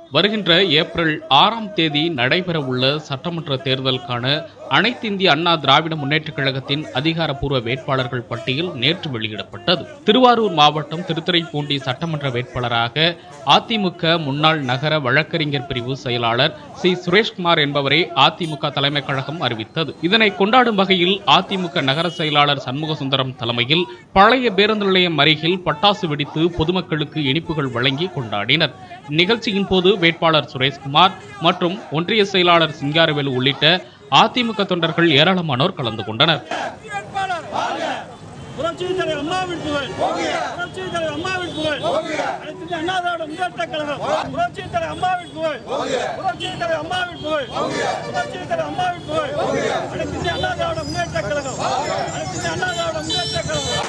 வருகின்ற ஏப்ரல் ஆறாம் தேதி நடைபெறவுள்ள சட்டமன்ற தேர்தலுக்கான அனைத்திந்திய அண்ணா திராவிட முன்னேற்றக் கழகத்தின் அதிகாரப்பூர்வ வேட்பாளர்கள் பட்டியல் நேற்று வெளியிடப்பட்டது திருவாரூர் மாவட்டம் திருத்துறைப்பூண்டி சட்டமன்ற வேட்பாளராக அதிமுக முன்னாள் நகர வழக்கறிஞர் பிரிவு செயலாளர் சி சுரேஷ்குமார் என்பவரை அதிமுக தலைமை கழகம் அறிவித்தது இதனை கொண்டாடும் வகையில் அதிமுக நகர செயலாளர் சண்முகசுந்தரம் தலைமையில் பழைய பேருந்து நிலையம் அருகில் பட்டாசு வெடித்து பொதுமக்களுக்கு இனிப்புகள் வழங்கி கொண்டாடினர் நிகழ்ச்சியின் போது வேட்பாளர் சுரேஷ்குமார் மற்றும் ஒன்றிய செயலாளர் சிங்காரவேலு உள்ளிட்ட அதிமுக தொண்டர்கள் ஏராளமானோர் கலந்து கொண்டனர் வேட்பாளர் புரட்சித் தலைவர் அம்மாவின் புகழ் புரட்சித் தலைவர் அம்மாவின் புகழ் அனைத்து இந்திய அண்ணா திராவிட முன்னேற்ற கழகம் புரட்சித் தலைவர் அம்மாவின் புகழ் புரட்சித் தலைவர் அம்மாவின் புகழ் புரட்சித் தலைவர் அம்மாவின் புகழ் அனைத்து இந்திய அண்ணா திராவிட முன்னேற்ற கழகம் அனைத்து இந்திய அண்ணா திராவிட முன்னேற்ற கழகம்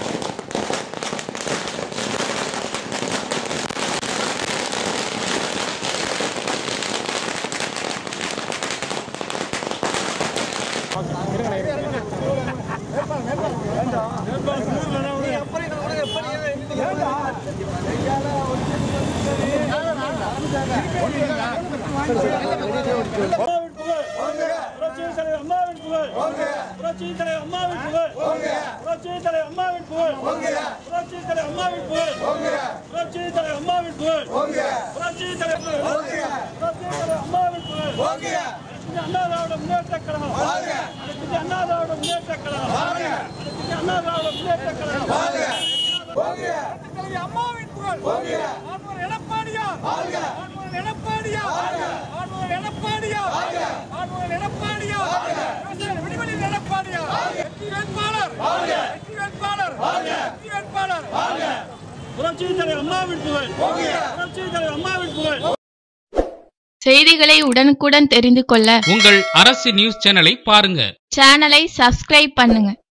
அம்மாவின் புகழ் புரட்சித் தலைவர் அம்மாவின் புகழ் புரட்சித் தலைவர் அம்மாவின் புகழ் புரட்சித் தலைவர் அம்மாவின் புகழ் புரட்சித் தலைவர் அம்மாவின் புகழ் புரட்சித் தலைவர் அம்மாவின் புகழ் புரட்சித் தலைவர் புரட்சித் தலைவர் அம்மாவின் புகழ் அனைத்து அண்ணா திராவிட முன்னேற்ற கழகம் அனைத்து அண்ணா திராவிட முன்னேற்ற கழகம் அனைத்து அண்ணா திராவிட முன்னேற்ற கழகம் தலைவர் அம்மாவின் புகழ் ஆண்டவர் எடப்பாடியா ஆண்டவர் எடப்பாடியா ஆண்டவர் எடப்பாடியா ஆண்டவர் எடப்பாடியா விடுதலை எடப்பாடியா வெற்றி வேட்பாளர் வெற்றி வேட்பாளர் வெற்றி வேட்பாளர் புரட்சி தலைவர் அம்மாவின் புகழ் புரட்சி தலைவர் அம்மாவின் புகழ் செய்திகளை உடனுக்குடன் தெரிந்து கொள்ள உங்கள் அரசு நியூஸ் சேனலை பாருங்க சேனலை சப்ஸ்கிரைப் பண்ணுங்க